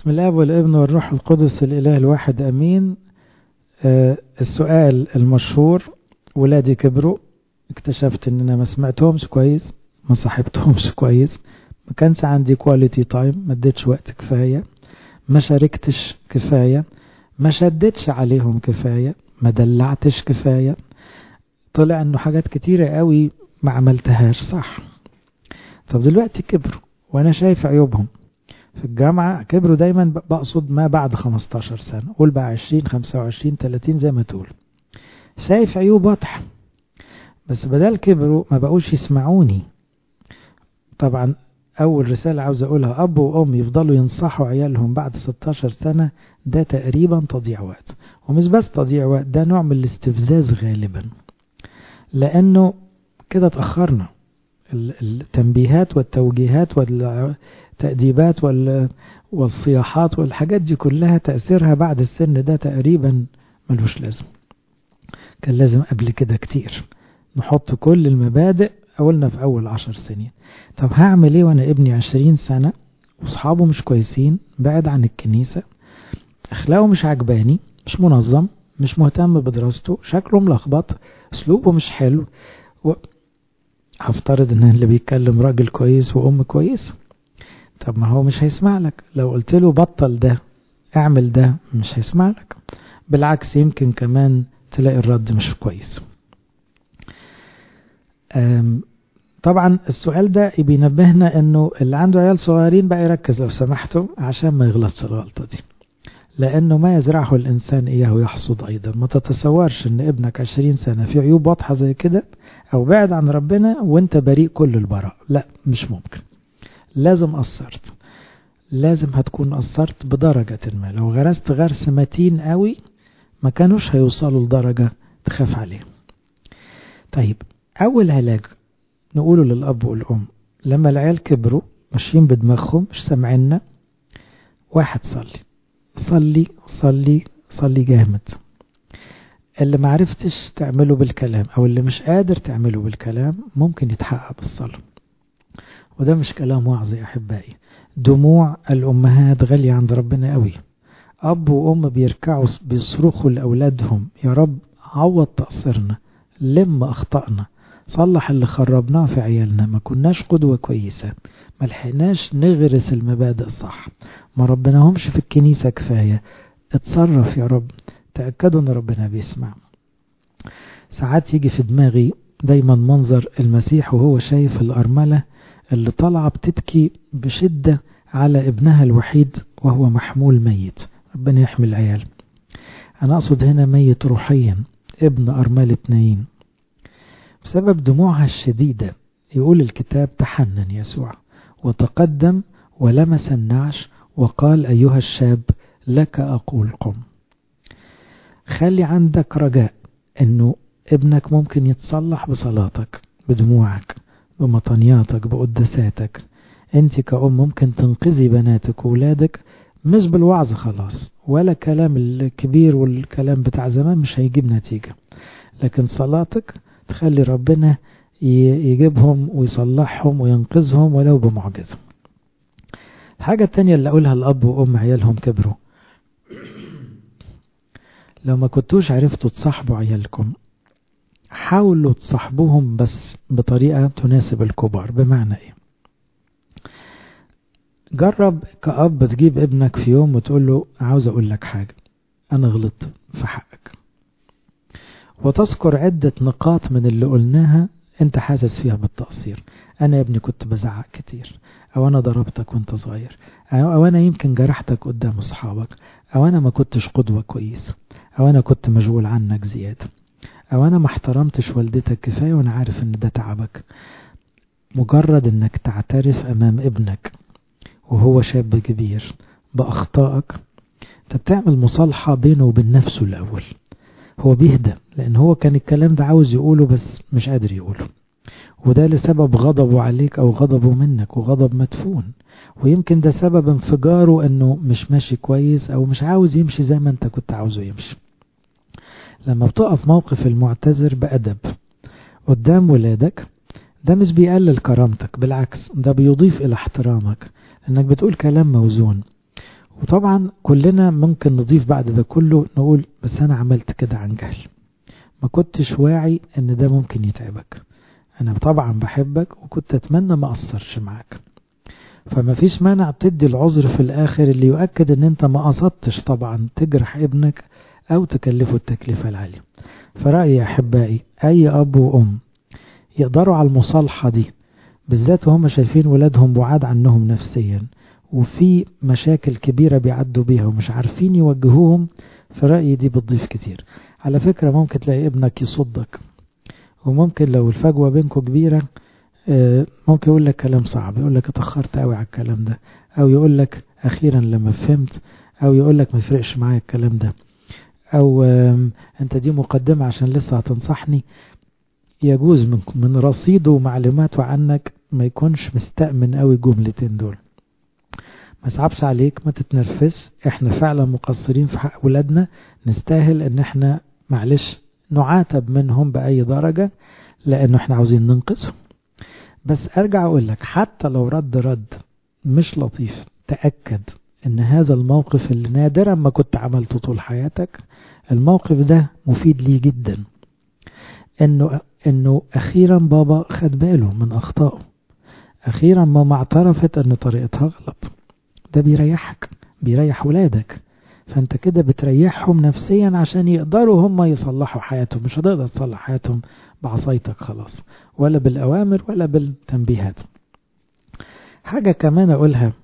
بسم الله والابن والروح القدس الإله الواحد أمين آه السؤال المشهور ولادي كبروا اكتشفت ان انا ما سمعتهمش كويس ما صاحبتهمش كويس ما كانش عندي كواليتي تايم ما اديتش وقت كفاية ما شاركتش كفاية ما شدتش عليهم كفاية ما دلعتش كفاية طلع انه حاجات كتيرة قوي ما عملتهاش صح طب دلوقتي كبروا وانا شايف عيوبهم في الجامعة كبروا دايما بقصد ما بعد 15 سنة قول بقى 20 25 30 زي ما تقول شايف عيوب واضحة بس بدل كبروا ما بقوش يسمعوني طبعا أول رسالة عاوز أقولها أب وأم يفضلوا ينصحوا عيالهم بعد 16 سنة ده تقريبا تضييع وقت ومش بس تضييع وقت ده نوع من الاستفزاز غالبا لأنه كده اتأخرنا التنبيهات والتوجيهات والتأديبات والصياحات والحاجات دي كلها تأثيرها بعد السن ده تقريبا ملوش لازم كان لازم قبل كده كتير نحط كل المبادئ أولنا في أول عشر سنين طب هعمل ايه وانا ابني عشرين سنة واصحابه مش كويسين بعد عن الكنيسة اخلاقه مش عجباني مش منظم مش مهتم بدراسته شكله ملخبط اسلوبه مش حلو و... هفترض ان اللي بيتكلم راجل كويس وام كويس طب ما هو مش هيسمع لك لو قلت له بطل ده اعمل ده مش هيسمع لك بالعكس يمكن كمان تلاقي الرد مش كويس طبعا السؤال ده بينبهنا انه اللي عنده عيال صغيرين بقى يركز لو سمحتوا عشان ما يغلطش الغلطة دي لانه ما يزرعه الانسان اياه يحصد ايضا ما تتصورش ان ابنك عشرين سنة في عيوب واضحة زي كده او بعد عن ربنا وانت بريء كل البراء لا مش ممكن لازم قصرت لازم هتكون قصرت بدرجة ما لو غرست غرس متين قوي ما كانوش هيوصلوا لدرجة تخاف عليه طيب اول علاج نقوله للأب والأم لما العيال كبروا ماشيين بدماغهم مش سامعيننا واحد صلي صلي صلي صلي جامد اللي معرفتش تعمله بالكلام أو اللي مش قادر تعمله بالكلام ممكن يتحقق بالصلاة وده مش كلام وعظ يا أحبائي دموع الأمهات غالية عند ربنا قوي أب وأم بيركعوا بيصرخوا لأولادهم يا رب عوض تقصيرنا لم أخطأنا صلح اللي خربناه في عيالنا ما كناش قدوة كويسة ما لحقناش نغرس المبادئ صح ما ربناهمش في الكنيسة كفاية اتصرف يا رب تأكدوا ان ربنا بيسمع ساعات يجي في دماغي دايما منظر المسيح وهو شايف الأرملة اللي طالعة بتبكي بشدة على ابنها الوحيد وهو محمول ميت ربنا يحمي العيال أنا أقصد هنا ميت روحيا ابن أرملة نايين بسبب دموعها الشديدة يقول الكتاب تحنن يسوع وتقدم ولمس النعش وقال أيها الشاب لك أقول قم خلي عندك رجاء أنه ابنك ممكن يتصلح بصلاتك بدموعك بمطنياتك بقدساتك انت كأم ممكن تنقذي بناتك وولادك مش بالوعظ خلاص ولا كلام الكبير والكلام بتاع زمان مش هيجيب نتيجة لكن صلاتك تخلي ربنا يجيبهم ويصلحهم وينقذهم ولو بمعجزة الحاجة التانية اللي أقولها الأب وأم عيالهم كبروا لو ما كنتوش عرفتوا تصاحبوا عيالكم حاولوا تصاحبوهم بس بطريقة تناسب الكبار بمعنى ايه جرب كأب تجيب ابنك في يوم وتقول له عاوز اقول لك حاجة انا غلطت في حقك وتذكر عدة نقاط من اللي قلناها انت حاسس فيها بالتقصير انا يا ابني كنت بزعق كتير او انا ضربتك وانت صغير او انا يمكن جرحتك قدام اصحابك او انا ما كنتش قدوة كويس او انا كنت مشغول عنك زيادة او انا ما احترمتش والدتك كفاية وانا عارف ان ده تعبك مجرد انك تعترف امام ابنك وهو شاب كبير باخطائك انت بتعمل مصالحة بينه وبين نفسه الاول هو بيهدى لان هو كان الكلام ده عاوز يقوله بس مش قادر يقوله وده لسبب غضبه عليك او غضبه منك وغضب مدفون ويمكن ده سبب انفجاره انه مش ماشي كويس او مش عاوز يمشي زي ما انت كنت عاوزه يمشي لما بتقف موقف المعتذر بأدب قدام ولادك ده مش بيقلل كرامتك بالعكس ده بيضيف إلى احترامك لأنك بتقول كلام موزون وطبعا كلنا ممكن نضيف بعد ده كله نقول بس أنا عملت كده عن جهل ما كنتش واعي ان ده ممكن يتعبك انا طبعا بحبك وكنت اتمنى ما اقصرش معاك فما فيش مانع تدي العذر في الاخر اللي يؤكد ان انت ما قصدتش طبعا تجرح ابنك او تكلفه التكلفة العالية فرأيي يا احبائي اي اب وام يقدروا على المصالحة دي بالذات وهم شايفين ولادهم بعاد عنهم نفسيا وفي مشاكل كبيرة بيعدوا بيها ومش عارفين يوجهوهم في رأيي دي بتضيف كتير على فكرة ممكن تلاقي ابنك يصدك وممكن لو الفجوة بينكم كبيرة ممكن يقول لك كلام صعب يقول لك اتأخرت قوي على الكلام ده أو يقول لك أخيرا لما فهمت أو يقول لك ما يفرقش معايا الكلام ده أو أنت دي مقدمة عشان لسه هتنصحني يجوز من من رصيده ومعلوماته عنك ما يكونش مستأمن قوي الجملتين دول ما صعبش عليك ما تتنرفز احنا فعلا مقصرين في حق ولادنا نستاهل ان احنا معلش نعاتب منهم بأي درجة لأنه احنا عاوزين ننقذهم بس أرجع أقول لك حتى لو رد رد مش لطيف تأكد ان هذا الموقف اللي نادرا ما كنت عملته طول حياتك الموقف ده مفيد لي جدا انه انه اخيرا بابا خد باله من اخطائه اخيرا ماما اعترفت ان طريقتها غلط ده بيريحك بيريح ولادك فانت كده بتريحهم نفسيا عشان يقدروا هم يصلحوا حياتهم مش هتقدر تصلح حياتهم بعصايتك خلاص ولا بالأوامر ولا بالتنبيهات حاجة كمان أقولها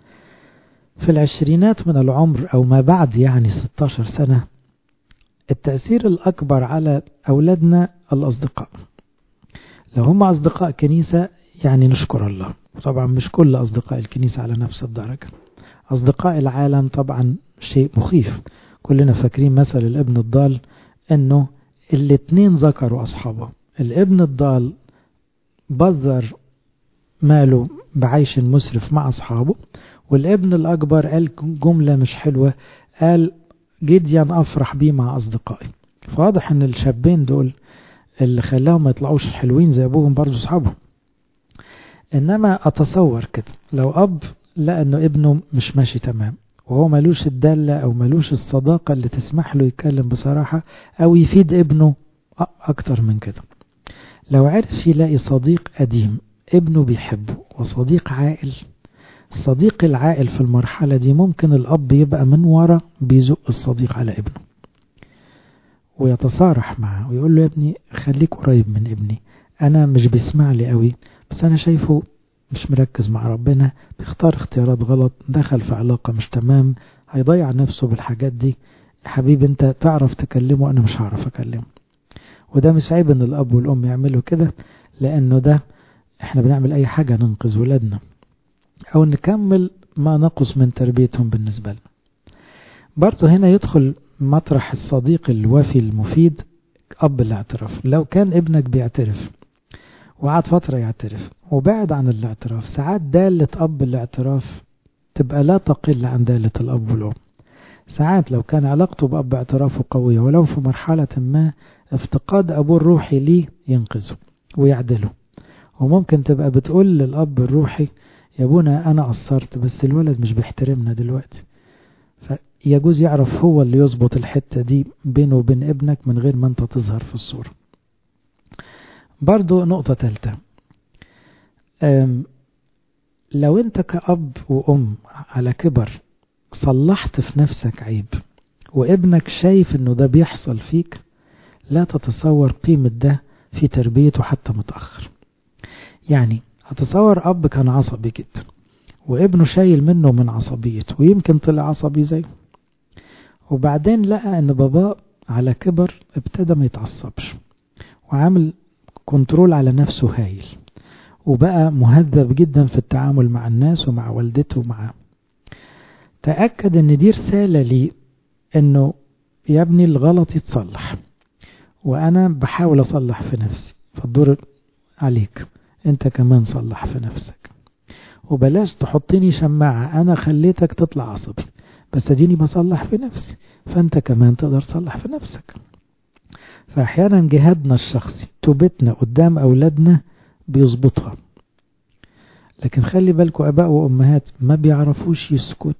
في العشرينات من العمر أو ما بعد يعني 16 سنة التأثير الأكبر على أولادنا الأصدقاء لو هم أصدقاء كنيسة يعني نشكر الله طبعا مش كل أصدقاء الكنيسة على نفس الدرجة أصدقاء العالم طبعا شيء مخيف كلنا فاكرين مثل الابن الضال أنه الاتنين ذكروا أصحابه الابن الضال بذر ماله بعيش مسرف مع أصحابه والابن الأكبر قال جملة مش حلوة قال جديا أفرح بيه مع أصدقائي فواضح أن الشابين دول اللي خلاهم ما يطلعوش حلوين زي أبوهم برضو أصحابهم إنما أتصور كده لو أب لقى أنه ابنه مش ماشي تمام وهو ملوش الدالة أو ملوش الصداقة اللي تسمح له يتكلم بصراحة أو يفيد ابنه أكتر من كده لو عرف يلاقي صديق قديم ابنه بيحبه وصديق عاقل الصديق العاقل في المرحلة دي ممكن الأب يبقى من ورا بيزق الصديق على ابنه ويتصارح معه ويقول له يا ابني خليك قريب من ابني أنا مش بيسمع لي قوي بس أنا شايفه مش مركز مع ربنا بيختار اختيارات غلط دخل في علاقة مش تمام هيضيع نفسه بالحاجات دي يا حبيبي انت تعرف تكلمه انا مش هعرف اكلمه وده مش عيب ان الاب والام يعملوا كده لانه ده احنا بنعمل اي حاجة ننقذ ولادنا او نكمل ما نقص من تربيتهم بالنسبة لنا برضه هنا يدخل مطرح الصديق الوفي المفيد اب الاعتراف لو كان ابنك بيعترف وقعد فترة يعترف وبعد عن الاعتراف ساعات دالة أب الاعتراف تبقى لا تقل عن دالة الأب والأم ساعات لو كان علاقته بأب اعترافه قوية ولو في مرحلة ما افتقاد أبوه الروحي ليه ينقذه ويعدله وممكن تبقى بتقول للأب الروحي يا ابونا أنا قصرت بس الولد مش بيحترمنا دلوقتي فيجوز يعرف هو اللي يظبط الحتة دي بينه وبين ابنك من غير ما انت تظهر في الصورة برضو نقطة ثالثة لو انت كأب وأم على كبر صلحت في نفسك عيب وابنك شايف انه ده بيحصل فيك لا تتصور قيمة ده في تربيته حتى متأخر يعني هتصور أب كان عصبي جدا وابنه شايل منه من عصبيته ويمكن طلع عصبي زيه وبعدين لقى ان باباه على كبر ابتدى ما يتعصبش وعامل كنترول على نفسه هايل وبقى مهذب جدا في التعامل مع الناس ومع والدته ومعاه تأكد ان دي رسالة لي انه يا ابني الغلط يتصلح وانا بحاول اصلح في نفسي فالدور عليك انت كمان صلح في نفسك وبلاش تحطني شماعة انا خليتك تطلع عصبي بس اديني بصلح في نفسي فانت كمان تقدر تصلح في نفسك فأحيانا جهادنا الشخصي توبتنا قدام أولادنا بيظبطها لكن خلي بالكم أباء وأمهات ما بيعرفوش يسكتوا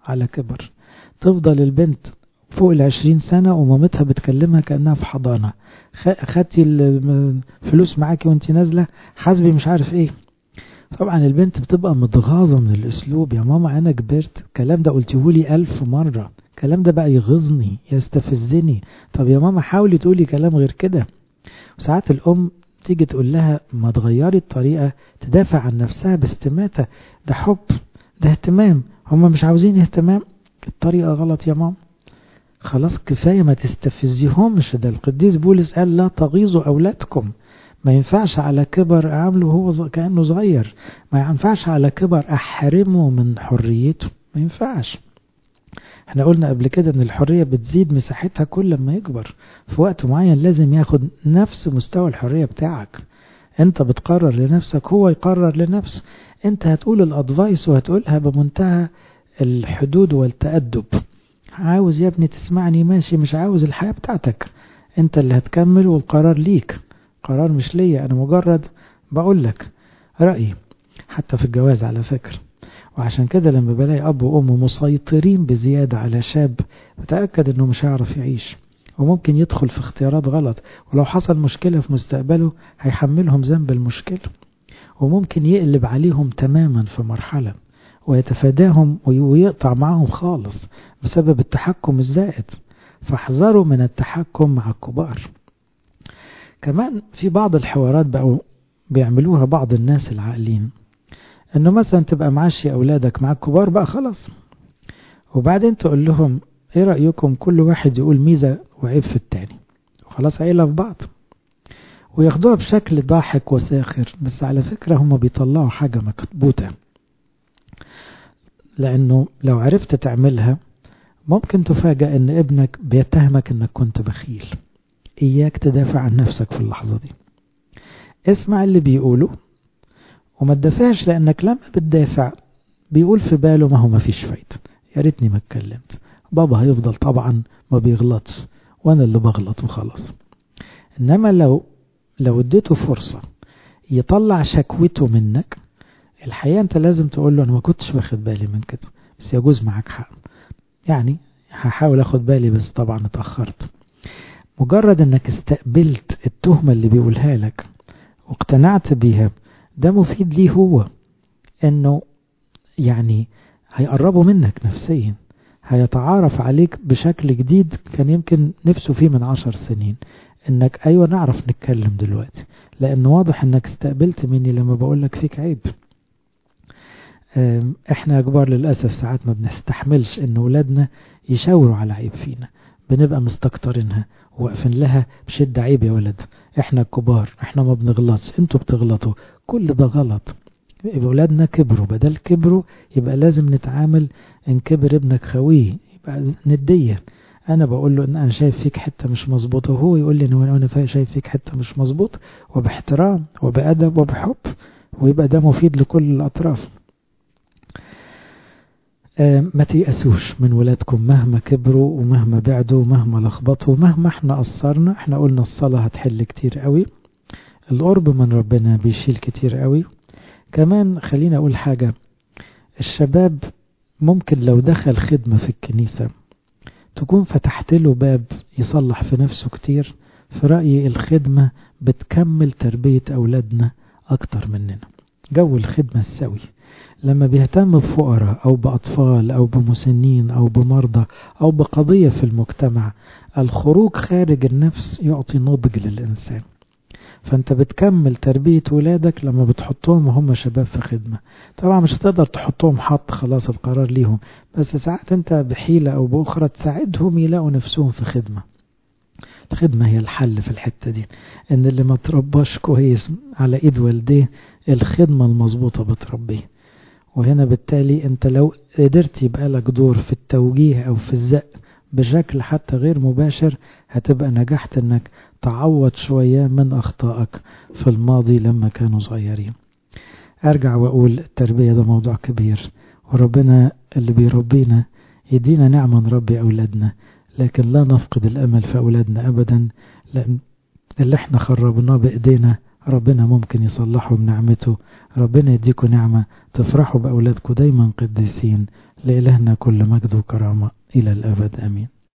على كبر تفضل البنت فوق العشرين سنة ومامتها بتكلمها كأنها في حضانة خدتي الفلوس معاكي وانت نازلة حاسبي مش عارف ايه طبعا البنت بتبقى متغاظة من الاسلوب يا ماما انا كبرت الكلام ده قلتهولي الف مرة الكلام ده بقى يغيظني يستفزني طب يا ماما حاولي تقولي كلام غير كده وساعات الام تيجي تقول لها ما تغيري الطريقة تدافع عن نفسها باستماتة ده حب ده اهتمام هما مش عاوزين اهتمام الطريقة غلط يا ماما خلاص كفاية ما تستفزيهمش ده القديس بولس قال لا تغيظوا أولادكم ما ينفعش على كبر أعمله هو كأنه صغير ما ينفعش على كبر أحرمه من حريته ما ينفعش احنا قلنا قبل كده ان الحرية بتزيد مساحتها كل ما يكبر في وقت معين لازم ياخد نفس مستوى الحرية بتاعك انت بتقرر لنفسك هو يقرر لنفسه انت هتقول الادفايس وهتقولها بمنتهى الحدود والتأدب عاوز يا ابني تسمعني ماشي مش عاوز الحياة بتاعتك انت اللي هتكمل والقرار ليك قرار مش ليا انا مجرد بقول لك رأيي حتى في الجواز على فكرة وعشان كده لما بلاقي اب وام مسيطرين بزيادة على شاب بتأكد انه مش هيعرف يعيش وممكن يدخل في اختيارات غلط ولو حصل مشكلة في مستقبله هيحملهم ذنب المشكلة وممكن يقلب عليهم تماما في مرحلة ويتفاداهم ويقطع معهم خالص بسبب التحكم الزائد فاحذروا من التحكم مع الكبار كمان في بعض الحوارات بقوا بيعملوها بعض الناس العاقلين انه مثلا تبقى معشي اولادك مع الكبار بقى خلاص وبعدين تقول لهم ايه رأيكم كل واحد يقول ميزة وعيب في التاني وخلاص عيلة في بعض وياخدوها بشكل ضاحك وساخر بس على فكرة هم بيطلعوا حاجة مكبوتة لأنه لو عرفت تعملها ممكن تفاجأ أن ابنك بيتهمك أنك كنت بخيل إياك تدافع عن نفسك في اللحظة دي اسمع اللي بيقوله وما تدافعش لأنك لما بتدافع بيقول في باله ما هو ما فيش فايدة يا ريتني ما اتكلمت بابا هيفضل طبعا ما بيغلطش وانا اللي بغلط وخلاص انما لو لو اديته فرصة يطلع شكوته منك الحقيقة انت لازم تقول له انا ما كنتش واخد بالي من كده بس يجوز معاك حق يعني هحاول اخد بالي بس طبعا اتأخرت مجرد انك استقبلت التهمة اللي بيقولها لك واقتنعت بيها ده مفيد ليه هو انه يعني هيقربوا منك نفسيا هيتعارف عليك بشكل جديد كان يمكن نفسه فيه من عشر سنين انك ايوه نعرف نتكلم دلوقتي لان واضح انك استقبلت مني لما بقولك فيك عيب احنا يا كبار للأسف ساعات ما بنستحملش ان ولادنا يشاوروا على عيب فينا بنبقى مستكترينها واقفين لها بشدة عيب يا ولد احنا الكبار احنا ما بنغلطش انتوا بتغلطوا كل ده غلط يبقى ولادنا كبروا بدل كبروا يبقى لازم نتعامل ان كبر ابنك خويه يبقى ندية انا بقول له ان انا شايف فيك حتة مش مظبوطة وهو يقول لي ان انا شايف فيك حتة مش مظبوط وباحترام وبأدب وبحب ويبقى ده مفيد لكل الاطراف ما تيأسوش من ولادكم مهما كبروا ومهما بعدوا ومهما لخبطوا ومهما احنا قصرنا احنا قلنا الصلاة هتحل كتير قوي القرب من ربنا بيشيل كتير قوي كمان خلينا اقول حاجة الشباب ممكن لو دخل خدمة في الكنيسة تكون فتحت له باب يصلح في نفسه كتير في رأيي الخدمة بتكمل تربية أولادنا أكتر مننا جو الخدمة السوي لما بيهتم بفقراء أو بأطفال أو بمسنين أو بمرضى أو بقضية في المجتمع الخروج خارج النفس يعطي نضج للإنسان فأنت بتكمل تربية ولادك لما بتحطهم وهم شباب في خدمة طبعا مش هتقدر تحطهم حط خلاص القرار ليهم بس ساعات أنت بحيلة أو بأخرى تساعدهم يلاقوا نفسهم في خدمة الخدمة هي الحل في الحتة دي ان اللي ما ترباش كويس على ايد والديه الخدمة المظبوطة بتربيه وهنا بالتالي انت لو قدرت يبقى لك دور في التوجيه او في الزق بشكل حتى غير مباشر هتبقى نجحت انك تعوض شوية من اخطائك في الماضي لما كانوا صغيرين ارجع واقول التربية ده موضوع كبير وربنا اللي بيربينا يدينا نعمة نربي اولادنا لكن لا نفقد الامل في اولادنا ابدا لان اللي احنا خربناه بايدينا ربنا ممكن يصلحه بنعمته ربنا يديكم نعمة تفرحوا بأولادكم دايما قديسين لإلهنا كل مجد وكرامة إلى الأبد أمين